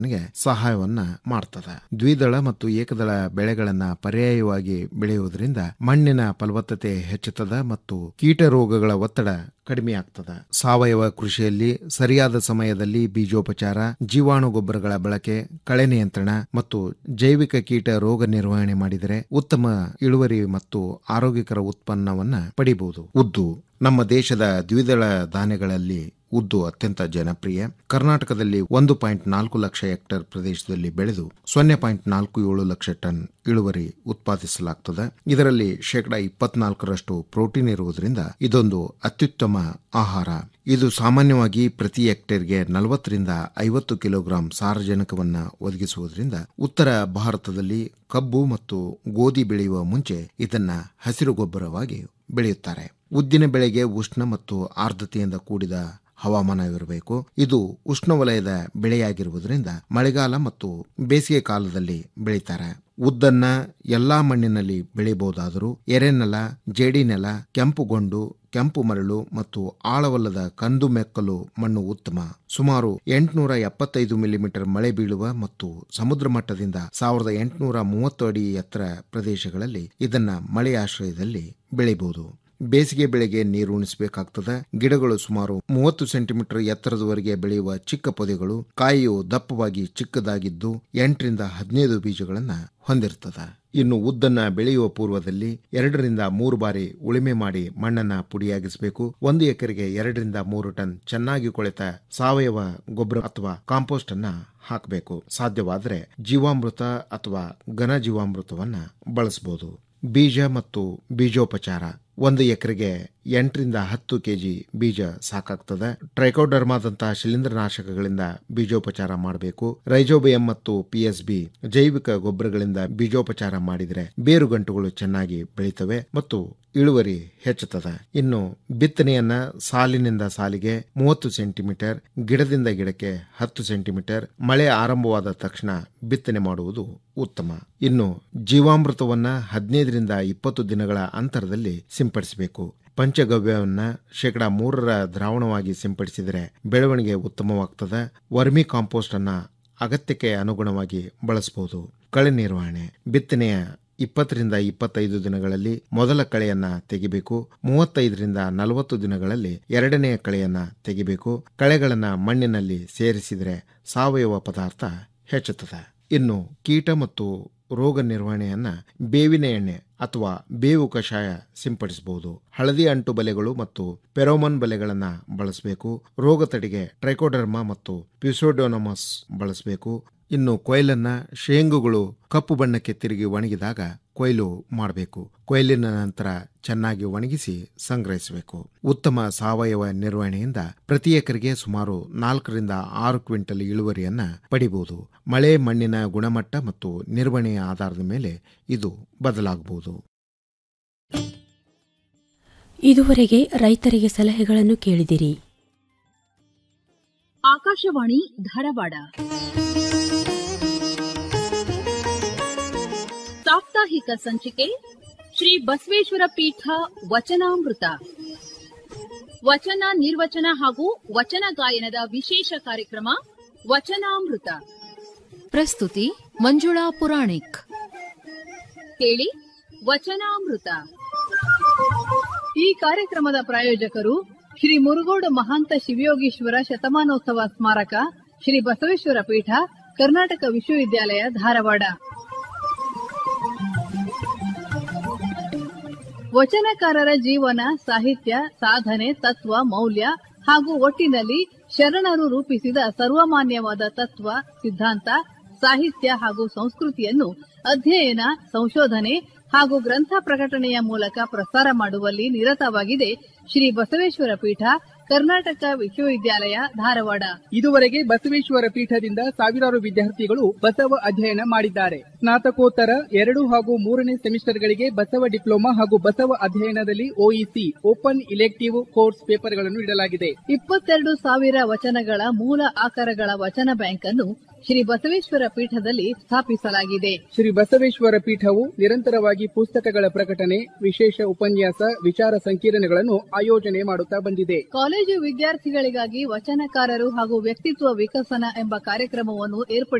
ಗೆ ಸಹಾಯವನ್ನ ಮಾಡ್ತದೆ ದ್ವಿದಳ ಮತ್ತು ಏಕದಳ ಬೆಳೆಗಳನ್ನ ಪರ್ಯಾಯವಾಗಿ ಬೆಳೆಯುವುದರಿಂದ ಮಣ್ಣಿನ ಫಲವತ್ತತೆ ಹೆಚ್ಚುತ್ತದೆ ಮತ್ತು ಕೀಟ ರೋಗಗಳ ಒತ್ತಡ ಕಡಿಮೆ ಆಗ್ತದೆ ಸಾವಯವ ಕೃಷಿಯಲ್ಲಿ ಸರಿಯಾದ ಸಮಯದಲ್ಲಿ ಬೀಜೋಪಚಾರ ಜೀವಾಣು ಗೊಬ್ಬರಗಳ ಬಳಕೆ ಕಳೆ ನಿಯಂತ್ರಣ ಮತ್ತು ಜೈವಿಕ ಕೀಟ ರೋಗ ನಿರ್ವಹಣೆ ಮಾಡಿದರೆ ಉತ್ತಮ ಇಳುವರಿ ಮತ್ತು ಆರೋಗ್ಯಕರ ಉತ್ಪನ್ನವನ್ನ ಪಡಿಬಹುದು ಉದ್ದು ನಮ್ಮ ದೇಶದ ದ್ವಿದಳ ಧಾನ್ಯಗಳಲ್ಲಿ ಉದ್ದು ಅತ್ಯಂತ ಜನಪ್ರಿಯ ಕರ್ನಾಟಕದಲ್ಲಿ ಒಂದು ಪಾಯಿಂಟ್ ನಾಲ್ಕು ಲಕ್ಷ ಹೆಕ್ಟೇರ್ ಪ್ರದೇಶದಲ್ಲಿ ಬೆಳೆದು ಸೊನ್ನೆ ಪಾಯಿಂಟ್ ನಾಲ್ಕು ಏಳು ಲಕ್ಷ ಟನ್ ಇಳುವರಿ ಉತ್ಪಾದಿಸಲಾಗುತ್ತದೆ ಇದರಲ್ಲಿ ಶೇಕಡಾ ಇಪ್ಪತ್ನಾಲ್ಕರಷ್ಟು ಪ್ರೋಟೀನ್ ಇರುವುದರಿಂದ ಇದೊಂದು ಅತ್ಯುತ್ತಮ ಆಹಾರ ಇದು ಸಾಮಾನ್ಯವಾಗಿ ಪ್ರತಿ ಹೆಕ್ಟೇರ್ಗೆ ನಲವತ್ತರಿಂದ ಐವತ್ತು ಕಿಲೋಗ್ರಾಂ ಸಾರಜನಕವನ್ನ ಒದಗಿಸುವುದರಿಂದ ಉತ್ತರ ಭಾರತದಲ್ಲಿ ಕಬ್ಬು ಮತ್ತು ಗೋಧಿ ಬೆಳೆಯುವ ಮುಂಚೆ ಇದನ್ನ ಹಸಿರು ಗೊಬ್ಬರವಾಗಿ ಬೆಳೆಯುತ್ತಾರೆ ಉದ್ದಿನ ಬೆಳೆಗೆ ಉಷ್ಣ ಮತ್ತು ಆರ್ದ್ರತೆಯಿಂದ ಕೂಡಿದ ಹವಾಮಾನವಿರಬೇಕು ಇದು ಉಷ್ಣವಲಯದ ಬೆಳೆಯಾಗಿರುವುದರಿಂದ ಮಳೆಗಾಲ ಮತ್ತು ಬೇಸಿಗೆ ಕಾಲದಲ್ಲಿ ಬೆಳೀತಾರೆ ಉದ್ದನ್ನ ಎಲ್ಲಾ ಮಣ್ಣಿನಲ್ಲಿ ಬೆಳೆಯಬಹುದಾದರೂ ಎರೆನೆಲ ಜೇಡಿನೆಲ ಕೆಂಪುಗೊಂಡು ಕೆಂಪು ಮರಳು ಮತ್ತು ಆಳವಲ್ಲದ ಕಂದು ಮೆಕ್ಕಲು ಮಣ್ಣು ಉತ್ತಮ ಸುಮಾರು ಎಂಟುನೂರ ಎಪ್ಪತ್ತೈದು ಮಿಲಿಮೀಟರ್ ಮಳೆ ಬೀಳುವ ಮತ್ತು ಸಮುದ್ರ ಮಟ್ಟದಿಂದ ಸಾವಿರದ ಎಂಟುನೂರ ಮೂವತ್ತು ಅಡಿ ಎತ್ತರ ಪ್ರದೇಶಗಳಲ್ಲಿ ಇದನ್ನ ಮಳೆ ಆಶ್ರಯದಲ್ಲಿ ಬೆಳೆಯಬಹುದು ಬೇಸಿಗೆ ಬೆಳೆಗೆ ನೀರು ಉಣಿಸಬೇಕಾಗ್ತದೆ ಗಿಡಗಳು ಸುಮಾರು ಮೂವತ್ತು ಸೆಂಟಿಮೀಟರ್ ಎತ್ತರದವರೆಗೆ ಬೆಳೆಯುವ ಚಿಕ್ಕ ಪೊದೆಗಳು ಕಾಯಿಯು ದಪ್ಪವಾಗಿ ಚಿಕ್ಕದಾಗಿದ್ದು ಎಂಟರಿಂದ ಹದಿನೈದು ಬೀಜಗಳನ್ನ ಹೊಂದಿರ್ತದೆ ಇನ್ನು ಉದ್ದನ್ನ ಬೆಳೆಯುವ ಪೂರ್ವದಲ್ಲಿ ಎರಡರಿಂದ ಮೂರು ಬಾರಿ ಉಳುಮೆ ಮಾಡಿ ಮಣ್ಣನ್ನ ಪುಡಿಯಾಗಿಸಬೇಕು ಒಂದು ಎಕರೆಗೆ ಎರಡರಿಂದ ಮೂರು ಟನ್ ಚೆನ್ನಾಗಿ ಕೊಳೆತ ಸಾವಯವ ಗೊಬ್ಬರ ಅಥವಾ ಕಾಂಪೋಸ್ಟ್ ಅನ್ನ ಹಾಕಬೇಕು ಸಾಧ್ಯವಾದರೆ ಜೀವಾಮೃತ ಅಥವಾ ಘನ ಜೀವಾಮೃತವನ್ನ ಬಳಸಬಹುದು ಬೀಜ ಮತ್ತು ಬೀಜೋಪಚಾರ ಒಂದು ಎಕರೆಗೆ ಎಂಟರಿಂದ ಹತ್ತು ಕೆಜಿ ಬೀಜ ಸಾಕಾಗ್ತದೆ ಟ್ರೈಕೋಡರ್ಮಾದಂತಹ ಶಿಲೀಂಧ್ರನಾಶಕಗಳಿಂದ ಬೀಜೋಪಚಾರ ಮಾಡಬೇಕು ರೈಜೋಬಿಯಂ ಮತ್ತು ಪಿಎಸ್ಬಿ ಜೈವಿಕ ಗೊಬ್ಬರಗಳಿಂದ ಬೀಜೋಪಚಾರ ಮಾಡಿದರೆ ಬೇರುಗಂಟುಗಳು ಚೆನ್ನಾಗಿ ಬೆಳೀತವೆ ಮತ್ತು ಇಳುವರಿ ಹೆಚ್ಚುತ್ತದೆ ಇನ್ನು ಬಿತ್ತನೆಯನ್ನ ಸಾಲಿನಿಂದ ಸಾಲಿಗೆ ಮೂವತ್ತು ಸೆಂಟಿಮೀಟರ್ ಗಿಡದಿಂದ ಗಿಡಕ್ಕೆ ಹತ್ತು ಸೆಂಟಿಮೀಟರ್ ಮಳೆ ಆರಂಭವಾದ ತಕ್ಷಣ ಬಿತ್ತನೆ ಮಾಡುವುದು ಉತ್ತಮ ಇನ್ನು ಜೀವಾಮೃತವನ್ನ ಹದಿನೈದರಿಂದ ಇಪ್ಪತ್ತು ದಿನಗಳ ಅಂತರದಲ್ಲಿ ಸಿಂಪಡಿಸಬೇಕು ಪಂಚಗವ್ಯವನ್ನ ಶೇಕಡಾ ಮೂರರ ದ್ರಾವಣವಾಗಿ ಸಿಂಪಡಿಸಿದರೆ ಬೆಳವಣಿಗೆ ಉತ್ತಮವಾಗ್ತದೆ ವರ್ಮಿ ಕಾಂಪೋಸ್ಟ್ ಅನ್ನ ಅಗತ್ಯಕ್ಕೆ ಅನುಗುಣವಾಗಿ ಬಳಸಬಹುದು ಕಳೆ ನಿರ್ವಹಣೆ ಬಿತ್ತನೆಯ ಇಪ್ಪತ್ತರಿಂದ ಇಪ್ಪತ್ತೈದು ದಿನಗಳಲ್ಲಿ ಮೊದಲ ಕಳೆಯನ್ನ ತೆಗಿಬೇಕು ಮೂವತ್ತೈದರಿಂದ ನಲವತ್ತು ದಿನಗಳಲ್ಲಿ ಎರಡನೆಯ ಕಳೆಯನ್ನ ತೆಗಿಬೇಕು ಕಳೆಗಳನ್ನ ಮಣ್ಣಿನಲ್ಲಿ ಸೇರಿಸಿದರೆ ಸಾವಯವ ಪದಾರ್ಥ ಹೆಚ್ಚುತ್ತದೆ ಇನ್ನು ಕೀಟ ಮತ್ತು ರೋಗ ನಿರ್ವಹಣೆಯನ್ನ ಬೇವಿನ ಎಣ್ಣೆ ಅಥವಾ ಬೇವು ಕಷಾಯ ಸಿಂಪಡಿಸಬಹುದು ಹಳದಿ ಅಂಟು ಬಲೆಗಳು ಮತ್ತು ಪೆರೋಮನ್ ಬಲೆಗಳನ್ನ ಬಳಸಬೇಕು ರೋಗ ತಡೆಗೆ ಟ್ರೈಕೋಡರ್ಮಾ ಮತ್ತು ಪ್ಯೂಸೋಡೋನಮಸ್ ಬಳಸಬೇಕು ಇನ್ನು ಕೊಯ್ಲನ್ನ ಶೇಂಗುಗಳು ಕಪ್ಪು ಬಣ್ಣಕ್ಕೆ ತಿರುಗಿ ಒಣಗಿದಾಗ ಕೊಯ್ಲು ಮಾಡಬೇಕು ಕೊಯ್ಲಿನ ನಂತರ ಚೆನ್ನಾಗಿ ಒಣಗಿಸಿ ಸಂಗ್ರಹಿಸಬೇಕು ಉತ್ತಮ ಸಾವಯವ ನಿರ್ವಹಣೆಯಿಂದ ಪ್ರತಿ ಎಕರೆಗೆ ಸುಮಾರು ನಾಲ್ಕರಿಂದ ಆರು ಕ್ವಿಂಟಲ್ ಇಳುವರಿಯನ್ನ ಪಡಿಬಹುದು ಮಳೆ ಮಣ್ಣಿನ ಗುಣಮಟ್ಟ ಮತ್ತು ನಿರ್ವಹಣೆಯ ಆಧಾರದ ಮೇಲೆ ಇದು ಬದಲಾಗಬಹುದು ಇದುವರೆಗೆ ರೈತರಿಗೆ ಸಲಹೆಗಳನ್ನು ಕೇಳಿದಿರಿ ಆಕಾಶವಾಣಿ ಧಾರವಾಡ ಸಾಪ್ತಾಹಿಕ ಸಂಚಿಕೆ ಶ್ರೀ ಬಸವೇಶ್ವರ ಪೀಠ ವಚನಾಮೃತ ವಚನ ನಿರ್ವಚನ ಹಾಗೂ ವಚನ ಗಾಯನದ ವಿಶೇಷ ಕಾರ್ಯಕ್ರಮ ವಚನಾಮೃತ ಪ್ರಸ್ತುತಿ ಮಂಜುಳಾ ಪುರಾಣಿಕ್ ಕೇಳಿ ವಚನಾಮೃತ ಈ ಕಾರ್ಯಕ್ರಮದ ಪ್ರಾಯೋಜಕರು ಶ್ರೀ ಮುರುಗೋಡು ಮಹಾಂತ ಶಿವಯೋಗೀಶ್ವರ ಶತಮಾನೋತ್ಸವ ಸ್ಮಾರಕ ಶ್ರೀ ಬಸವೇಶ್ವರ ಪೀಠ ಕರ್ನಾಟಕ ವಿಶ್ವವಿದ್ಯಾಲಯ ಧಾರವಾಡ ವಚನಕಾರರ ಜೀವನ ಸಾಹಿತ್ಯ ಸಾಧನೆ ತತ್ವ ಮೌಲ್ಯ ಹಾಗೂ ಒಟ್ಟಿನಲ್ಲಿ ಶರಣರು ರೂಪಿಸಿದ ಸರ್ವಮಾನ್ಯವಾದ ತತ್ವ ಸಿದ್ಧಾಂತ ಸಾಹಿತ್ಯ ಹಾಗೂ ಸಂಸ್ಕೃತಿಯನ್ನು ಅಧ್ಯಯನ ಸಂಶೋಧನೆ ಹಾಗೂ ಗ್ರಂಥ ಪ್ರಕಟಣೆಯ ಮೂಲಕ ಪ್ರಸಾರ ಮಾಡುವಲ್ಲಿ ನಿರತವಾಗಿದೆ ಶ್ರೀ ಬಸವೇಶ್ವರ ಪೀಠ ಕರ್ನಾಟಕ ವಿಶ್ವವಿದ್ಯಾಲಯ ಧಾರವಾಡ ಇದುವರೆಗೆ ಬಸವೇಶ್ವರ ಪೀಠದಿಂದ ಸಾವಿರಾರು ವಿದ್ಯಾರ್ಥಿಗಳು ಬಸವ ಅಧ್ಯಯನ ಮಾಡಿದ್ದಾರೆ ಸ್ನಾತಕೋತ್ತರ ಎರಡು ಹಾಗೂ ಮೂರನೇ ಸೆಮಿಸ್ಟರ್ಗಳಿಗೆ ಬಸವ ಡಿಪ್ಲೊಮಾ ಹಾಗೂ ಬಸವ ಅಧ್ಯಯನದಲ್ಲಿ ಒಇಸಿ ಓಪನ್ ಇಲೆಕ್ಟಿವ್ ಕೋರ್ಸ್ ಪೇಪರ್ಗಳನ್ನು ನೀಡಲಾಗಿದೆ ಇಪ್ಪತ್ತೆರಡು ಸಾವಿರ ವಚನಗಳ ಮೂಲ ಆಕಾರಗಳ ವಚನ ಬ್ಯಾಂಕ್ ಅನ್ನು ಶ್ರೀ ಬಸವೇಶ್ವರ ಪೀಠದಲ್ಲಿ ಸ್ಥಾಪಿಸಲಾಗಿದೆ ಶ್ರೀ ಬಸವೇಶ್ವರ ಪೀಠವು ನಿರಂತರವಾಗಿ ಪುಸ್ತಕಗಳ ಪ್ರಕಟಣೆ ವಿಶೇಷ ಉಪನ್ಯಾಸ ವಿಚಾರ ಸಂಕಿರಣಗಳನ್ನು ಆಯೋಜನೆ ಮಾಡುತ್ತಾ ಬಂದಿದೆ ಕಾಲೇಜು ವಿದ್ಯಾರ್ಥಿಗಳಿಗಾಗಿ ವಚನಕಾರರು ಹಾಗೂ ವ್ಯಕ್ತಿತ್ವ ವಿಕಸನ ಎಂಬ ಕಾರ್ಯಕ್ರಮವನ್ನು ಏರ್ಪಡಿಸಲಾಗಿದೆ